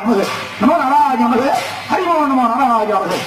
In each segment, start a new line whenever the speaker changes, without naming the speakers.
நமது நமோ நாராஜ நமது ஹரிமோ நமோ நாராஜ நமது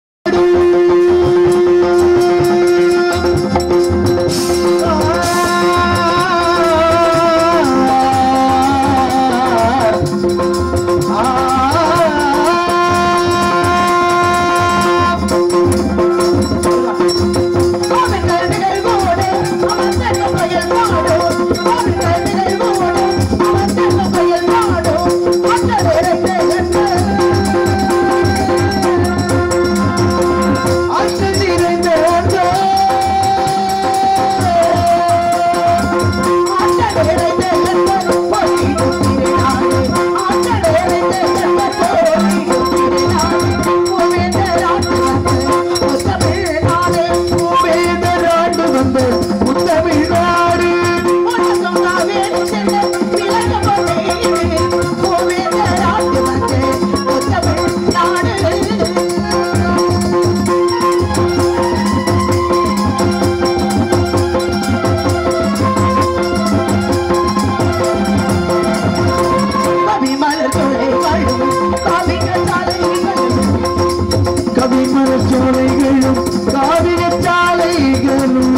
கவிமரச்சோலைகளும் காவிய சாலைகளும்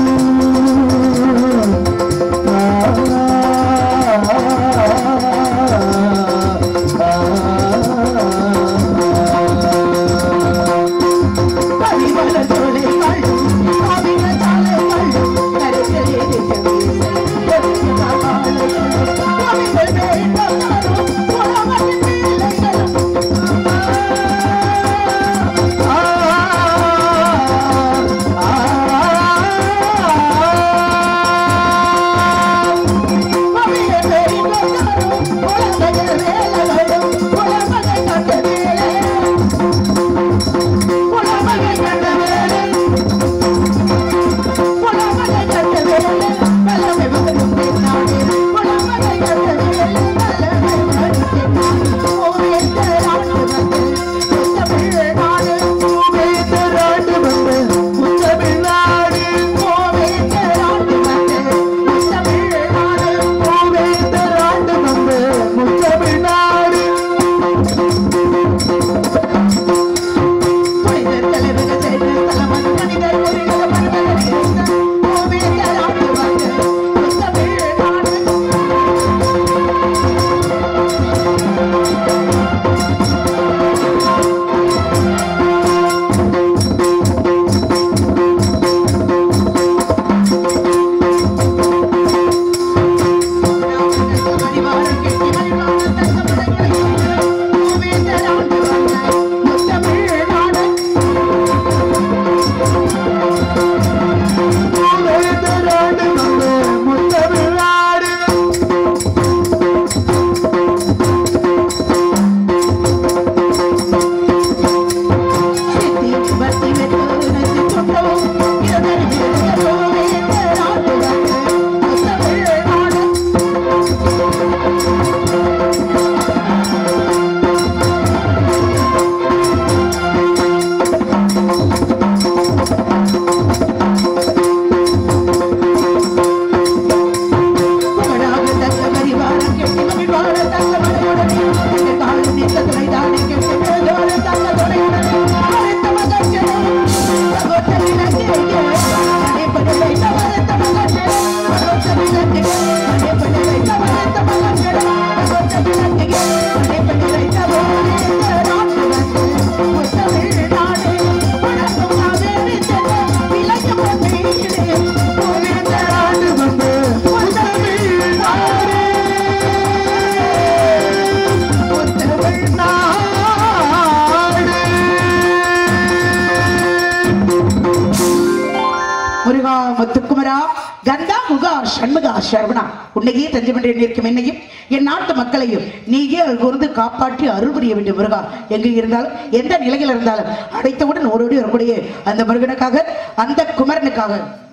முருகா முத்துக்குமரா கந்தா முகா சண்முகா சரவணா உன்னையே தஞ்சமன்றி நிற்கும் என்னையும் என் நாட்டு மக்களையும் நீயே கூர்ந்து காப்பாற்றி அருள் புரிய வேண்டும் முருகா எங்கு இருந்தாலும் எந்த நிலையில் இருந்தாலும் அடைத்தவுடன் ஓடோடி வரக்கூடிய அந்த முருகனுக்காக அந்த குமரனுக்காக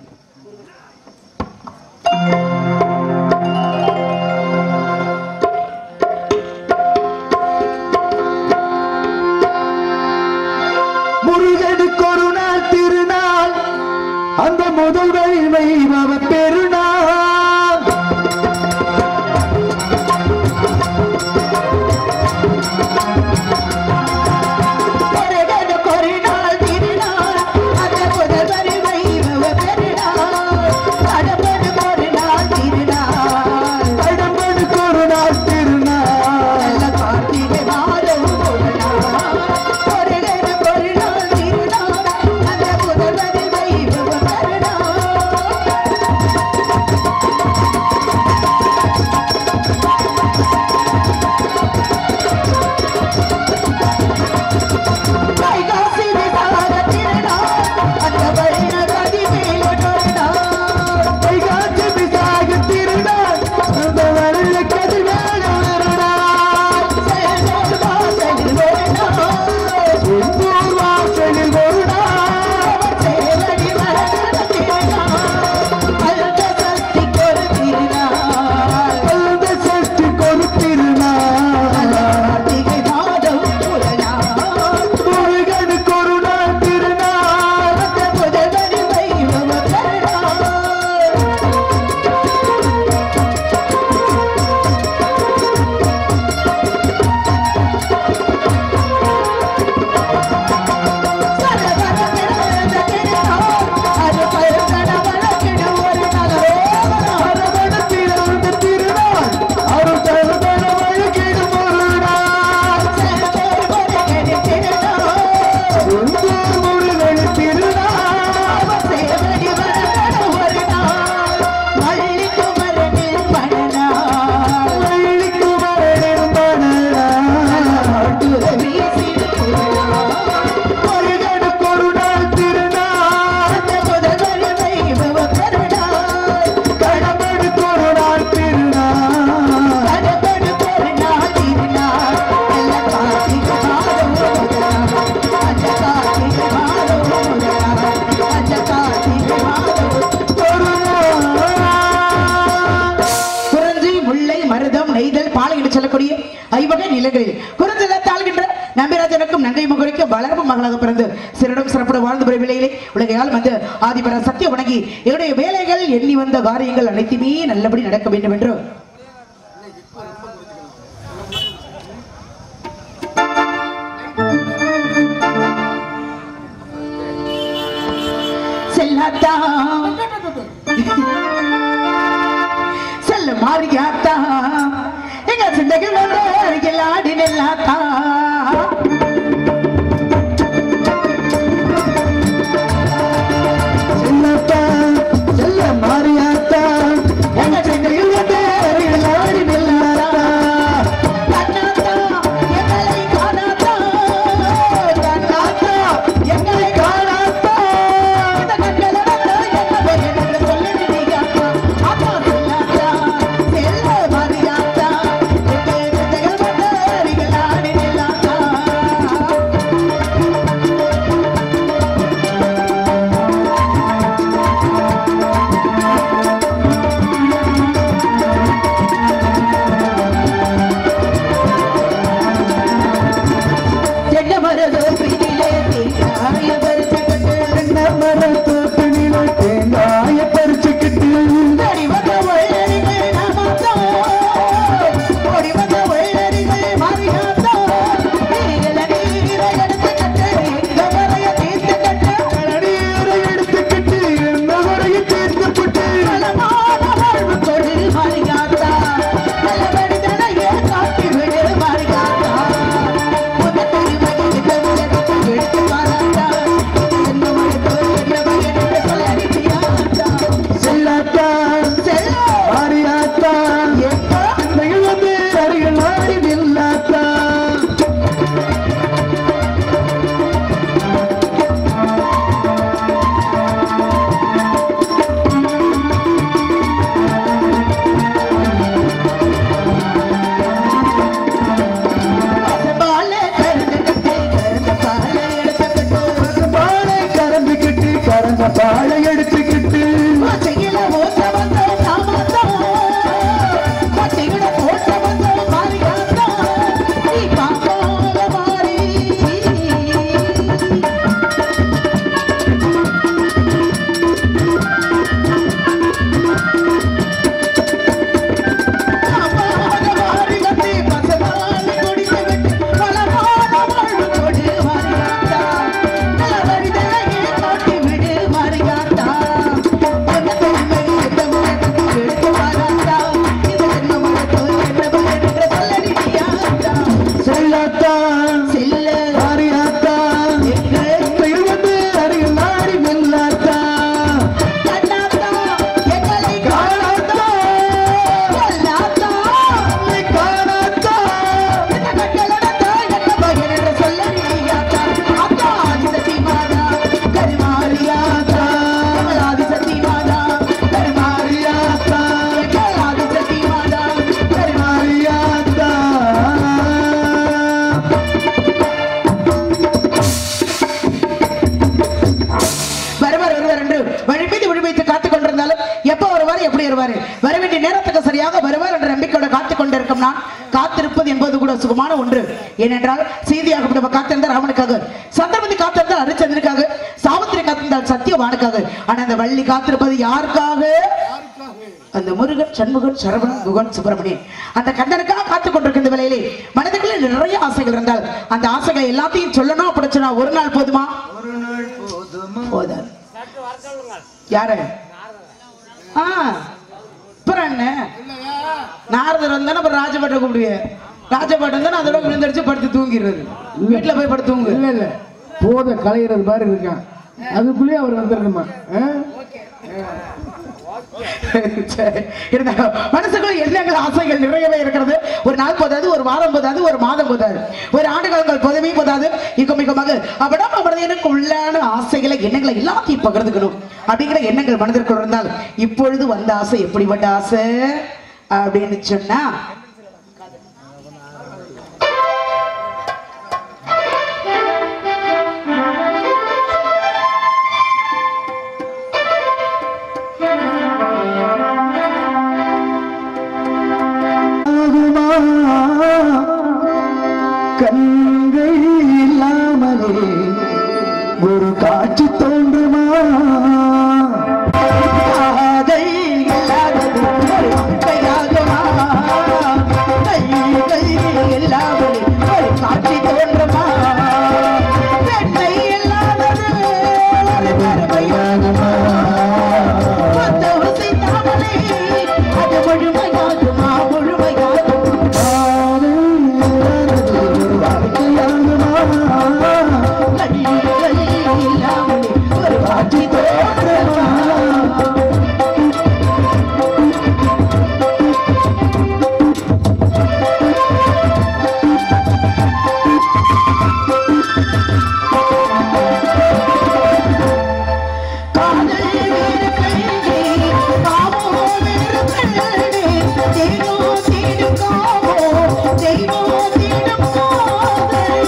முருகனுக்கு ஒரு நாள் திருநாள் அந்த முதல் வைபவ பெருநாள்
சொல்லக்கூடிய ஐவகை நிலைகளில் குறிஞ்சிலத்தை ஆள்கின்ற நம்பிராஜனுக்கும் நங்கை மகளுக்கும் வளர்ப்பு மகளாக பிறந்து சிறிடம் சிறப்புட வாழ்ந்து வரும் விலையிலே உலகையால் வந்து ஆதிபர சத்திய வணங்கி என்னுடைய வேலைகள் எண்ணி வந்த காரியங்கள் அனைத்துமே நல்லபடி நடக்க வேண்டும் என்று செல்லாத்தா செல்ல மாறியாத்தா எங்க சிந்தைகள் வந்து அருகில் ஆடி நெல்லாத்தா
செல்லத்தா செல்ல மாறியாத்தா எங்க சென்னையில் வந்து அருகில் ஆடி நில்லாத்தா
கண்ணாத்தா எங்களை காணாத்தா கண்ணாத்தா எங்களை காணாத்தா இந்த கண்களை வந்து என்ன பெயர் என்று சொல்லிடுவீங்கப்பா அப்பா செல்லாத்தா செல்ல மாறியாத்தா எங்க சிந்தைகள் வந்து அருகில் ஆடி நெல்லாத்தா தென்னை மரதோ பிடிலே தேங்காய பறிச்சுக்கிட்டு
தென்னை மரத்தோப்பினிலே தேங்காய பறிச்சுக்கிட்டு
ஓடி வந்த வள்ளரிகள் நாமத்தோ ஓடி வந்த வள்ளரிகள் மாறியாத்தோ நீல நீரை எடுத்துக்கிட்டு எங்க வரைய தீர்த்துக்கிட்டு
நீரை எடுத்துக்கிட்டு என்ன வரைய தீர்த்துப்பட்டு
பலமான வாழ்வு கொடு மாறியாத்தா நல்லபடி தனையே காட்டி விடு மாறியாத்தா உனக்கு மகிழ்ந்த உலகத்தை எடுத்து பாராட்டா என்ன மழைக்கோ என்ன பயன் என்று சொல்ல அனுப்பியாத்தா
செல்லாத்தா
செல்ல
மாறியாத்தா
எப்போ
சென்னையில் வந்து அருகில் ஆடி நில்லாத்தா
பாலே கருந்துக்கிட்டு கருந்த பாலை எடுத்துக்கிட்டு
பாலை கறந்துக்கிட்டு கறந்த பாலை எடுத்துக்கிட்டு
பச்சையில ஓட்ட வந்த சாமந்தம் பச்சையில ஓட்ட வந்த மாரியாத்தம் நீ பார்க்காத மாறி அம்மாத மாறி வந்து பசவால குடித்து விட்டு பலமான வாழ்வு கொடு மாரியாத்தா நல்லபடிதானே காட்டி விடு மாரியாத்தா அந்த பெருமை எந்த முகத்துக்கு எடுத்து வாராத்தா இது என்ன மனத்தோ என்ன பயன் என்று சொல்லடியாத்தா
செல்லாத்தா
செல்ல
மாறியாத்தா
எங்கள்
சென்னையில் வந்து அருகில் ஆடி நில்லாத்தா
கண்ணாத்தா எங்களை
காணாத்தா
கொல்லாத்தா
உன்னை காணாத்தா
இந்த கண்களடத்தா என்ன பயன் என்று சொல்லடியாத்தா அத்தா ஆதிசக்தி மாதா கருமாரியாத்தா எங்கள் ஆதிசக்தி மாதா கருமாரியாத்தா எங்கள் ஆதிசக்தி மாதா கருமாரி
மாறியாத்தா
வருவார் வருவார் என்று வழி மீது விழி வைத்து காத்துக் கொண்டிருந்தாலும் எப்ப வருவார் எப்படி வருவார் வர வேண்டிய நேரத்துக்கு சரியாக வருவார் என்ற நம்பிக்கையோட காத்துக் கொண்டிருக்கும் நான் காத்திருப்பது என்பது கூட சுகமான ஒன்று ஏனென்றால் செய்தியாக நம்ம காத்திருந்தால் ராமனுக்காக சந்திரமதி காத்திருந்தால் ஹரிச்சந்திரனுக்காக சாவித்திரி காத்திருந்தால் சத்தியவானுக்காக ஆனா அந்த வள்ளி காத்திருப்பது யாருக்காக அந்த முருகன் சண்முகன் சரவணன் குகன் சுப்பிரமணியன் அந்த கந்தனுக்காக காத்துக் கொண்டிருக்கிற வேளையிலே மனதுக்குள்ள நிறைய ஆசைகள் இருந்தால் அந்த ஆசைகளை எல்லாத்தையும் சொல்லணும் அப்படி சொன்னா ஒரு நாள் போதுமா போதாது யாரு ஆ அப்புறம் என்ன நாரதர் வந்தானே அப்புறம் ராஜபாட்டை கூப்பிடுவேன் ராஜபாட்டம் வந்தா அதோட விழுந்தடிச்சு படுத்து தூங்கிடுறது வீட்டுல போய் படுத்து தூங்கு
இல்ல இல்ல போத கலையிறது மாதிரி இருக்கான் அதுக்குள்ளேயே அவர் வந்துடணுமா ஆ?
சரி. இருந்தாலும் மனசுக்குள்ள எண்ணங்கள் ஆசைகள் நிறையவே இருக்கிறது ஒரு நாள் போதாது ஒரு வாரம் போதாது ஒரு மாதம் போதாது ஒரு ஆண்டு காலங்கள் போதவே போதாது இக்கும் மிகமாக அவடம் அவரது எனக்கு உள்ளான ஆசைகளை எண்ணங்களை எல்லாத்தையும் பகிர்ந்துக்கணும் அப்படிங்கிற எண்ணங்கள் மனதிற்குள் இருந்தால் இப்பொழுது வந்த ஆசை எப்படிப்பட்ட ஆசை அப்படின்னு சொன்னா
ஆகுமா கண்கள் இல்லாமலே ஒரு காட்சி தோன்றுமா
காதல் இல்லாதது ஒரு வாழ்க்கையாகுமா? கைகள் இல்லாமல் ஒரு காட்சி தோன்றுமா? பெண்ணை இல்லாதது ஒரு பெருமையாகுமா? ஒத்த ஊசி தாமரை, அது முழுமையாகுமா முழுமையாகுமா
காதல் இல்லாதது ஒரு வாழ்க்கையாகுமா
கைகள் இல்லாமல் ஒரு காட்சி தோன்றுமா காதல் வேறு கல்வி, காமோ வேறு கல்வி, தேனோ தேடும் காமோ, தெய்வோ தேடும் காதல்.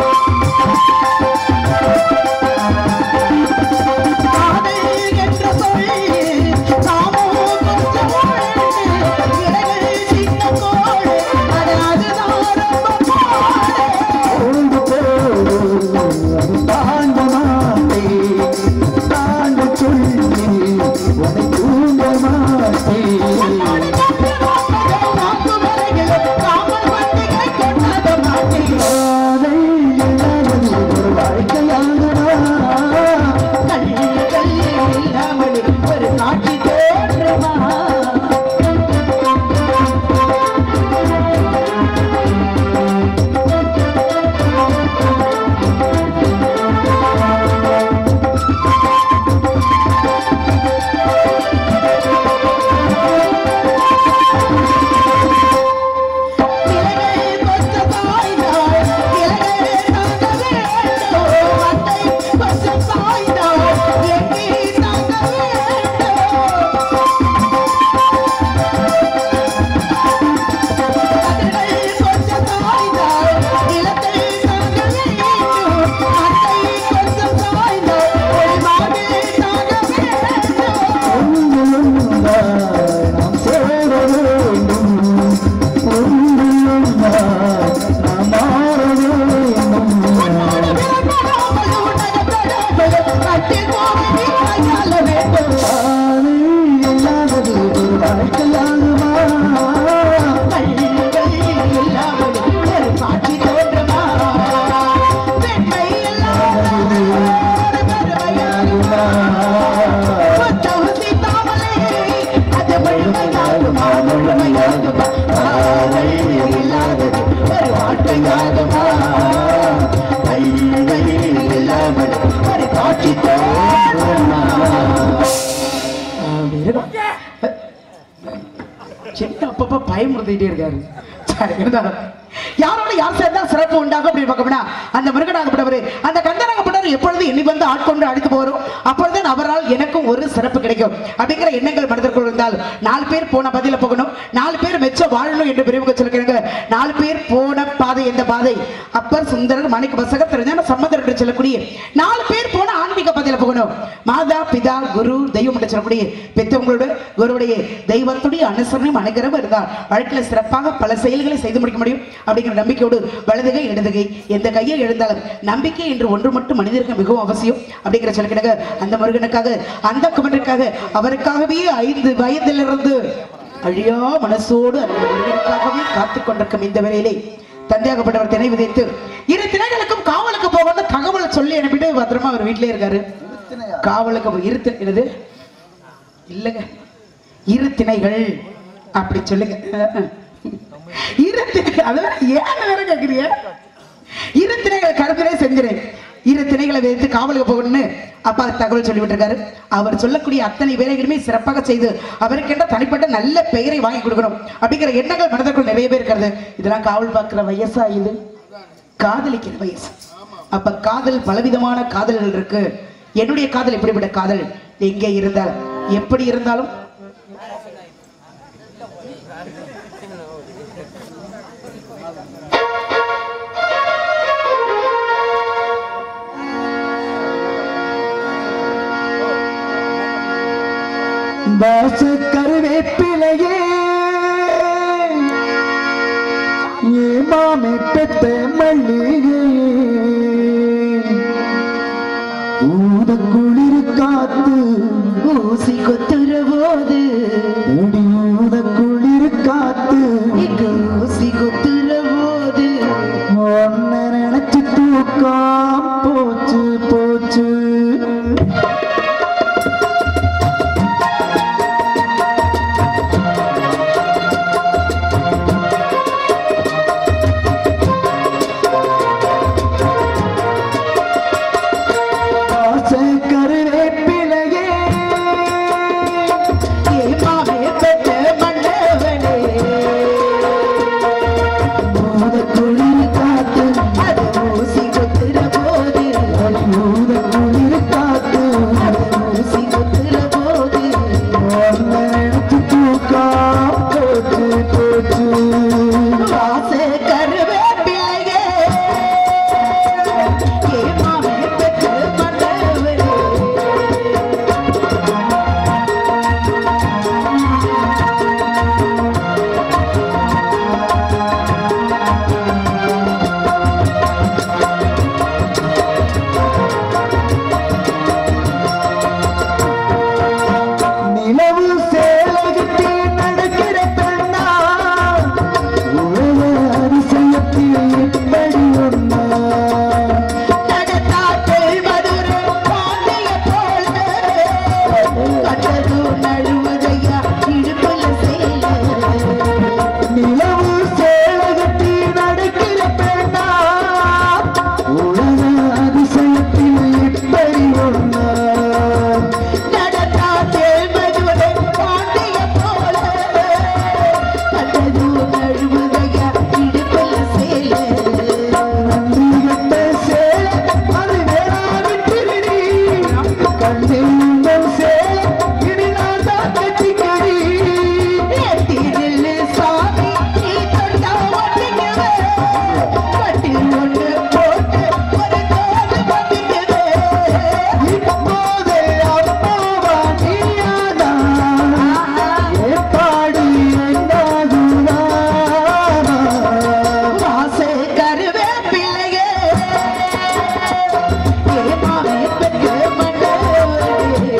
காதல் என்ற சொல், காமோ கொஞ்சம் ஒன்று, இலைகள் சின்ன கோடு, அது அதுதான் ரொம்ப பாடு.
பொழுது போதும் அது தாண்ட மாட்டேன் தாண்ட சொல்லி உன்னை தூண்ட மாட்டேன் காதல் இல்லாதது ஒரு வாழ்க்கையாகுமா
ஒரு காட்சி தோன்றமா இலைகள் கொஞ்சம் சாய்ந்தால் இலைகள் தாங்க வேண்டும் அத்தை கொஞ்சம் சாய்ந்தால் எங்கே தாங்க வேண்டும் கதிர்கள் கொஞ்சம் சாய்ந்தால் இலக்கை தாங்க வேண்டும் அத்தை கொஞ்சம் சாய்ந்தால் ஒரு மாதிரி தாங்க வேண்டும்
நாம் சேர வேண்டும் ஒன்றிலும் நாம் மாற வேண்டும் காதல் இல்லாதது ஒரு வாழ்க்கையாகுமா
காட்சி சின்ன அப்பப்ப பயமுறுத்திட்டே இருக்காரு சரி இருந்தாலும் யாரோட யார் சேர்ந்தா சிறப்பு உண்டாகும் அப்படின்னு பார்க்கணும்னா அந்த முருகனாகப்பட்டவர் அந்த கந்தனாகப்பட்டவர் எப்பொழுது என்னை வந்து ஆட்கொண்டு அழைத்து போறோம் அப்பொழுது அவரால் எனக்கும் ஒரு சிறப்பு கிடைக்கும் அப்படிங்கிற எண்ணங்கள் மனதிற்குள் இருந்தால் நாலு பேர் போன பதில போகணும் நாலு பேர் மெச்ச வாழணும் என்று பிரிவுக்கு சொல்லுகிறாங்க நாலு பேர் போன பாதை எந்த பாதை அப்பர் சுந்தரர் மணிக்கு வசகர் தெரிஞ்சான சம்மதர் என்று சொல்லக்கூடிய நாலு பேர் போன ஆன்மீக பாதையில போகணும் மாதா பிதா குரு தெய்வம் என்று சொல்லக்கூடிய பெற்றவங்களோட குருவுடைய தெய்வத்துடைய அனுசரணையும் அனுகிரகம் இருந்தால் வாழ்க்கையில சிறப்பாக பல செயல்களை செய்து முடிக்க முடியும் அப்படிங்கிற நம்பிக்கையோடு வலதுகை இடதுகை எந்த கையை எழுந்தாலும் நம்பிக்கை என்று ஒன்று மட்டும் மனிதருக்கு மிகவும் அவசியம் அப்படிங்கிற சொல்லிக்கிட்டாங்க அந்த முருகனுக்காக அந்த குமரனுக்காக அவருக்காகவே ஐந்து வயதிலிருந்து அழியா மனசோடு அந்த முருகனுக்காகவே காத்துக் கொண்டிருக்கும் இந்த வேளையிலே தந்தையாகப்பட்டவர் திணை விதைத்து இரு திணைகளுக்கும் காவலுக்கு போகணும் தகவலை சொல்லி அனுப்பிட்டு பத்திரமா அவர் வீட்டிலே இருக்காரு காவலுக்கு போ- இரு தி- என்னது இல்லைங்க இரு திணைகள் அப்படி சொல்லுங்க அஹ், அஹ். இரு திணைகள் அதான் ஏன் வேற கேக்குறீங்க இரு திணைகளை கருத்திலே செஞ்சிறேன் இரு திணைகளை வைத்து காவலுக்கு போகணும்னு அப்பா தகவல் சொல்லிவிட்டு இருக்காரு அவர் சொல்லக்கூடிய அத்தனை வேலைகளுமே சிறப்பாக செய்து அவருக்கென்ற தனிப்பட்ட நல்ல பெயரை வாங்கி கொடுக்கணும் அப்படிங்கிற எண்ணங்கள் மனதிற்குள் நிறைய பேர் இருக்கிறது இதெல்லாம் காவல் பார்க்கிற வயசா இது காதலிக்கிற வயசு அப்ப காதல் பலவிதமான காதல்கள் இருக்கு என்னுடைய காதல் எப்படிப்பட்ட காதல் எங்கே இருந்தால் எப்படி இருந்தாலும்
வாச கருவேப்பிலையே ஏ ஏமாமே பெத்த மல்லிகை ஊத குளிர் காத்து
ஊசி கொத்துற போது
அடி ஊத குளிர் காத்து
இங்கு ஊசி கொத்துற போது
ஒன்ன நினைச்சு தூக்கம் போச்சு போச்சு ஆசை கருவேப்பிலையே
ஏமாவே பெற்ற மன்னவனே
ஊத குளிர் காத்து
அது ஊசி கொத்துற போது
அடி ஊத குளிர் காத்து
அது ஊசி கொத்துற போது
ஒன்ன நினைச்சு தூக்கம் போச்சு போச்சு
வாச கருவேப்பிலையே ஏமாவே பெற்ற மன்னவனே
நிலவு சேலகத்தி நடக்கிற பெண்ணா உலக அதிசயத்தில் எப்படி ஒன்னா
நடத்தாக்கள் மதுரை பாண்டிய போல கட்டது நழுவுதையா இடுப்புல சேல
நிலவு சேலகத்தி நடக்கிற பெண்ணா உலக அதிசயத்தில் எப்படி ஒன்னா
நடத்தாக்கள் மதுரை பாண்டிய போல கட்டது நழுவுதையா இடுப்புல சேல
நந்திகட்ட சேல அது வேளாவின் திருடி கண்ணில் சேல இனி நான் தான் கட்டிக்கடி
எட்டிதில்லு சாமி நீ தொட்டா ஒட்டிக்குவே கட்டில் ஒண்ணு போட்டு ஒரு தோடு பண்ணிக்குவே
இப்போதே அம்மாவா நீயானா ஏற்பாடு என்னாகுமா
வாசே கருவேப்பிள்ளையே ஏமாவே பெற்ற மன்னவனே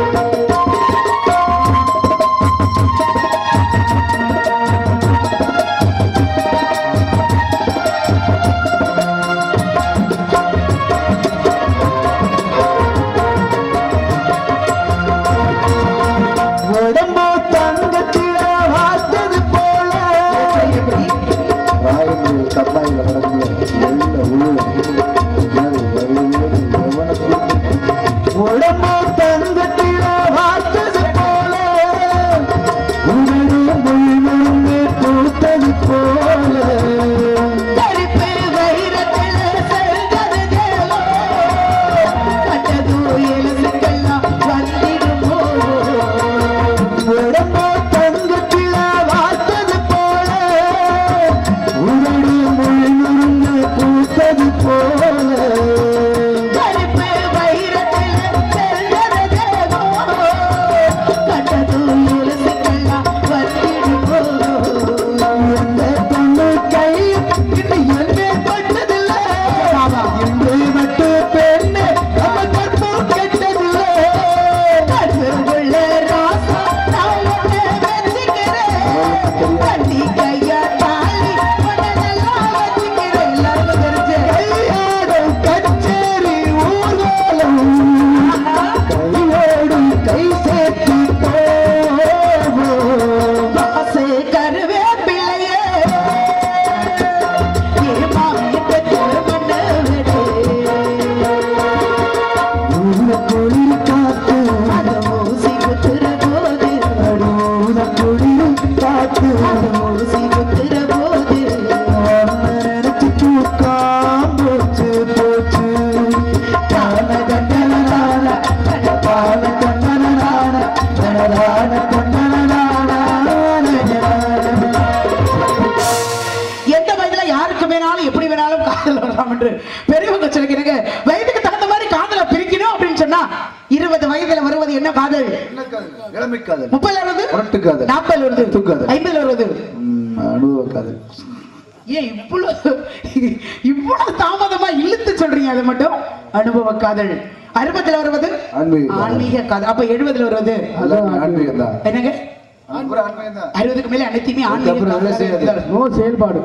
உடம்போ தங்கத்தில வார்த்தது போல வாயுங்கள் கப்பாயில உடம்போ தங்கத்தில வார்த்தது போல உடலும் முழுமுழுமே பூத்தது போல
கருப்பு வைரத்தில செல்வது தேவோ கட்டது எழுத்துக்கெல்லாம் வந்திடுமோ
உடம்போ தங்கத்தில வார்த்தது போல உடலும் முழுமுழுமே பூத்தது போல
கருப்பு வைரத்தில செல்வது தேவோ கட்டது எழுத்துக்கெல்லாம் வந்திடுமோ
எந்த பொண்ணு கையும் இது என்னே பட்டதில்லை. இன்று மட்டும் பெண்ணு நம்ம கற்பம் கெட்டதில்லை.
கண்ணுக்குள்ள ராசா நான் உன்னை வச்சுக்கிறேன் கட்டி கையா தாலி உன்னை நல்லா வச்சுக்கிறேன் எல்லாருக்கும் தெரிஞ்சு
கல்யாணம், கச்சேரி, ஊர்வலம். கையோடும் கை சேர்த்து போவோம்.
பாசு கருவேப்பிள்ளையே ஏமாமி பெற்ற மன்னவனே
ஊர குளிர் காத்து,
அது ஊசி குத்துற போது
அடூர குளிர் காத்து,
அது ஊசி குத்துற போது
உன்னை நினைச்சு தூக்கம் போச்சு போச்சு
கால கண்டனால
பால கண்ணனான தனதான
எந்த வயதுல யாருக்கு வேணாலும் எப்படி வேணாலும் காதல் வரலாம் என்று பெரியவங்க சொல்லிக்கிறீங்க வயதுக்கு தகுந்த மாதிரி காதலை பிரிக்கணும் அப்படின்னு சொன்னா இருபது வயதுல வருவது என்ன காதல்
இளமை காதல்
முப்பதுல வருது
முரட்டு காதல்.
நாற்பதுல வருது
தூக்காதல்.
ஐம்பதுல வருது
அனுபவ காதல்
ஏன் இவ்வளவு இவ்வளவு தாமதமா இழுத்து சொல்றீங்க அதை மட்டும் அனுபவ காதல் அறுபதுல வருவது
ஆன்மீக காதல்.
ஆன்மீக காதல் அப்ப எழுபதுல வருவது
எல்லாமே ஆன்மீகம் தான்
என்னங்க
அப்புறம் ஆன்மீகம் தான்
அறுபதுக்கு மேல அனைத்தையுமே ஆன்மீக
அதுக்கப்புறம் வேலை
காதலாக
செய்யாது.
இருக்கிறது.
நோ செயல்பாடு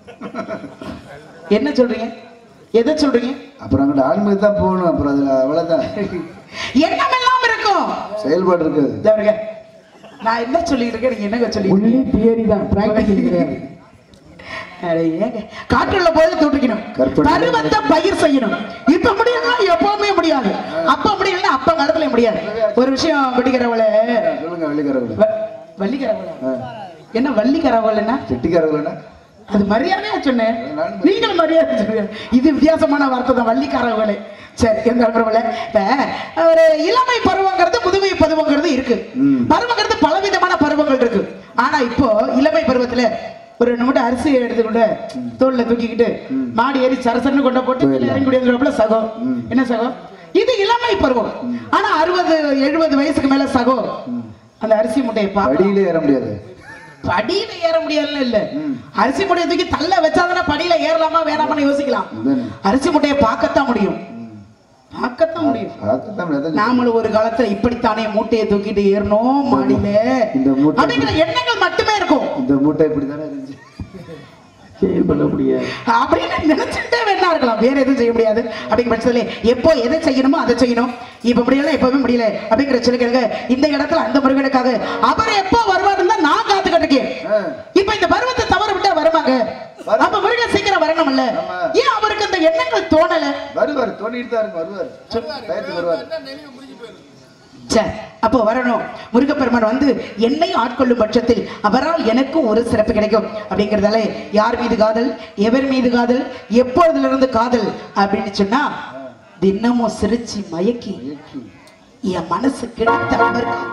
என்ன சொல்றீங்க எதை சொல்றீங்க
அப்புறம் அங்கிட்ட ஆன்மீகம் தான் போகணும் அப்புறம் அதுல அவ்வளவுதான்
எண்ணமெல்லாம் இருக்கும்
செயல்பாடு இருக்காது
இதோ பாருங்க. நான் என்ன சொல்லிட்டு இருக்கேன் நீங்க என்னங்க சொல்லி
ஒன்லி தியரி தான் பிராக்டிக்கல் கிடையாது
அட ஏங்க காற்றுள்ள போது தூட்டிக்கணும்
கற்பனை.
பருவத்தை பயிர் செய்யணும் இப்ப முடியும்னா எப்பவுமே முடியாது அப்ப முடியலன்னா அப்ப காலத்துல முடியாது ஒரு விஷயம் வெடிக்கிறவள
சொல்லுங்க வெள்ளிக்காரர்கள்
வள்ளிக்கிறவள என்ன வள்ளிக்கிறவளன்னா
செட்டிக்காரர்கள்னா
அது மரியாதையா சொன்னேன் நீங்களும் மரியாதை சொல்லுங்க இது வித்தியாசமான வார்த்தை தான் வள்ளிக்காரவங்களே சரி எந்த பரவாயில்ல இப்ப ஒரு இளமை பருவங்கிறது முதுமை பருவங்கிறது இருக்கு
ம்.
பருவங்கிறது பலவிதமான பருவங்கள் இருக்கு ஆனா இப்போ இளமை பருவத்துல ஒரு நிமிடம் அரிசி எடுத்துக்கொண்டு தோல்ல தூக்கிக்கிட்டு மாடி ஏறி சரசன்னு கொண்ட போட்டு கீழே இறங்கி குடியிருந்தப்பல சகோ என்ன சகோ இது இளமை பருவம் ஆனா அறுபது எழுபது வயசுக்கு மேல சகோ அந்த அரிசி முட்டையை பார்க்கலாம்
படியிலே ஏற முடியாது
படியில ஏற முடியாதுன்னு இல்ல அரிசி முட்டையை தூக்கி தள்ள வச்சாதானே படியில ஏறலாமா வேணாமான்னு யோசிக்கலாம்
இதுதானே.
அரிசி முட்டையை பார்க்கத்தான் முடியும் பார்க்கத்தான் முடியும்
பார்க்கத்தான் முடியாது.
நாமளும் ஒரு காலத்துல இப்படித்தானே மூட்டையை தூக்கிட்டு ஏறணும் மாடியில
இந்த மூட்டை-
அப்படிங்கிற எண்ணங்கள் மட்டுமே இருக்கும்
இந்த மூட்டை இப்படித்தானே இருந்துச்சு
செயல்பட முடியாது
அப்படின்னு நினைச்சுட்டே வேணா இருக்கலாம் வேற எதுவும் செய்ய முடியாது அப்படிங்கிற பட்சத்துல எப்போ எதை செய்யணுமோ அதை செய்யணும் இப்ப முடியல எப்பவுமே முடியல அப்படிங்கிற சொல்லிக்கிறாங்க இந்த இடத்துல அந்த முருகனுக்காக அவர் எப்போ வருவாருன்னு தான் நான் காத்துக்கிட்டு இருக்கேன்
ஆ.
இப்ப இந்த பருவத்தை தவற விட்டா வருவாங்க
வரும்.
அப்ப முருகன் சீக்கிரம் வரணும்ல
ஆமா.
ஏன் அவருக்கு அந்த எண்ணங்கள் தோணல
வருவார் தோண்டிட்டு தான் இருக்கும் வருவார் டயத்துக்கு வருவார்
ச்சே, அப்போ வரணும் முருகப்பெருமான் வந்து என்னை ஆட்கொள்ளும் பட்சத்தில் அவரால் எனக்கும் ஒரு சிறப்பு கிடைக்கும் அப்படிங்கிறதால யார் மீது காதல் எவர் மீது காதல் எப்பொழுதுல இருந்து காதல் அப்படின்னு சொன்னா தினமும் சிரிச்சு மயக்கி என் மனசு கிடைத்த அவருக்கு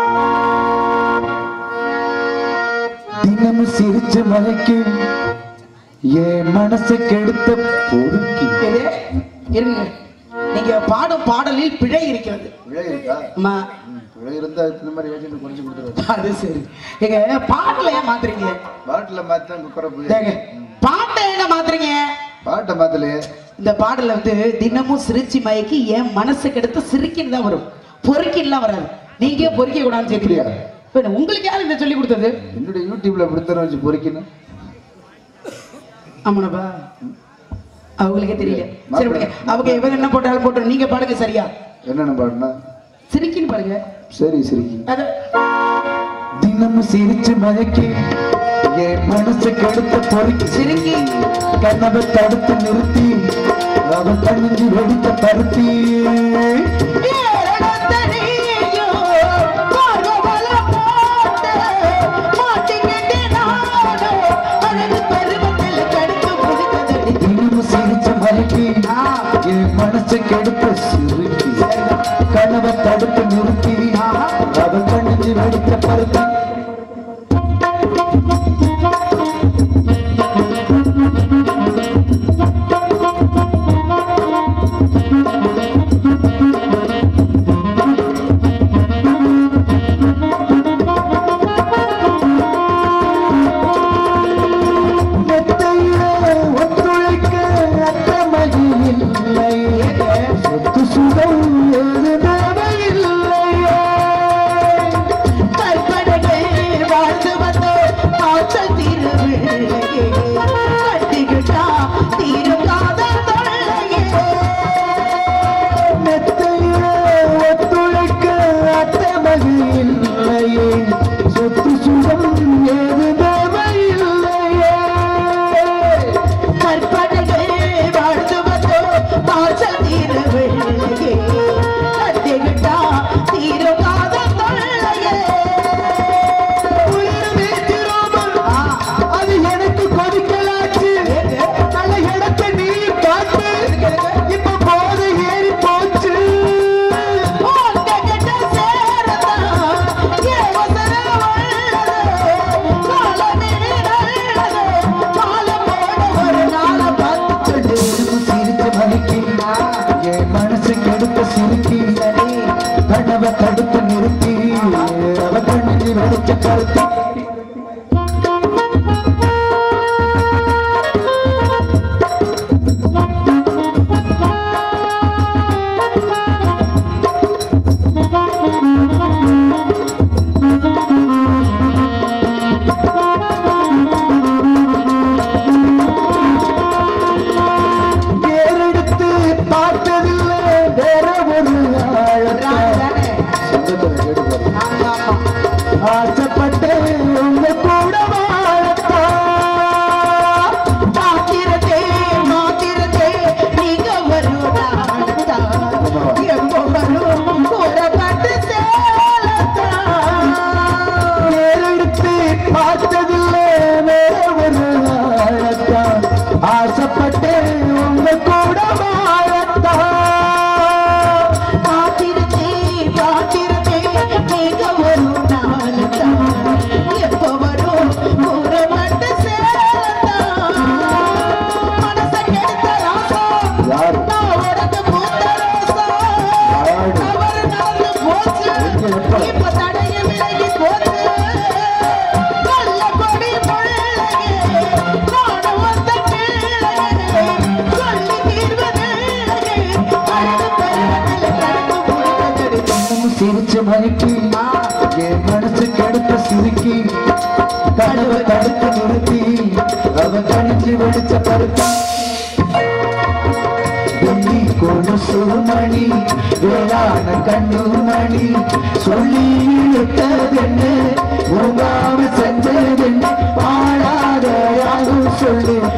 தினமும் சிரிச்சு மலைக்கு என் மனசை கெடுத்த பொறுக்கி
இது, இருங்க நீங்க பாடும் பாடலில் பிழை இருக்கிறது
விழை இருக்கா
அம்மா
ம், விழை இருந்தா இந்த மாதிரி ஏஜென்ட் குறைச்சு கொடுத்துருவாரு
அது சரி எங்க பாட்டுல ஏன் மாத்துறீங்க
பாட்டில மாத்தான் குக்கரை போய்
ஏங்க, பாட்டை ஏங்க மாத்துறீங்க
பாட்டை மாத்தலையே
இந்த பாடல்ல வந்து தினமும் சிரிச்சு மயக்கி என் மனசு கெடுத்து சிரிக்கின்னு தான் வரும் பொறுக்கின்லாம் வராது நீங்க பொறுக்க கூடாதுன்னு சொல்லியா உங்களுக்கு யார் இதை சொல்லி கொடுத்தது
என்னுடைய யூடியூப்ல பிடித்தன வச்சு பொறிக்கணும்
ஆமாப்பா அவங்களுக்கே தெரியல சரி விடுங்க அவங்க இவங்க என்ன போட்டாலும் போட்டோம் நீங்க பாடுங்க சரியா
என்னென்ன பாடுனா
சிரிக்கின்னு பாருங்க
சரி சிரிக்கி
அது
தினமும் சிரிச்சு மயக்கி என் மனசை கெடுத்த பொறுக்கி
சிரிக்கி
கனவை தடுத்து நிறுத்தி அவன் கணிஞ்சு வெடித்த பருத்தி
ஏறடத்தனையோ, பார்வவலம் போட்டு, மாட்டிக்கிட்டு நானோ, அழகு பருவத்தில் கடுப்பு பிடித்ததடி.
தினமும் சிரிச்சு மயக்கி
ஆ.
என் மனசை கெடுத்த சிரிக்கி கனவை தடுத்து நிறுத்தி அவன் கணிஞ்சு வெடித்த பருத்தி மெத்தையிலே ஒத்துழைக்க அத்தமகில் இல்லை சொத்து சுகம் ஏது தேவையில்லையே
கற்பனையே
வந்தேன் உங்க கூட வாழத்தான்
காத்திருந்தேன் காத்திருந்தேன் நீங்க வரும் நாளுதான் எப்போ வரும் ஒரு மட்டும் சேரத்தான் மனசை கெடுத்த ராசா
யாரு?
நான் உனக்கு மூத்த ராசா
யாரு?
தவறு நடந்து போச்சு இப்ப தடைய விலகி போச்சு நல்ல கொடி பிள்ளையே நானும் வந்த பிள்ளையே சொல்லி தீர்வதில்லையே அழகு பருவத்தில் கடந்து முடிந்தது
இன்னும் சிரிச்சு மயக்கி என் மனசு கெடுத்த சிரிக்கி கனவு தடுத்து நிறுத்தி அவ கணிச்சு வெடிச்ச பருத்தி வெள்ளி கொலுசு மணி வேளாண் கண்ணு மணி சொல்லி இழுத்ததென்ன உங்காம செஞ்சதென்ன பாடாத யாரும் சொல்லு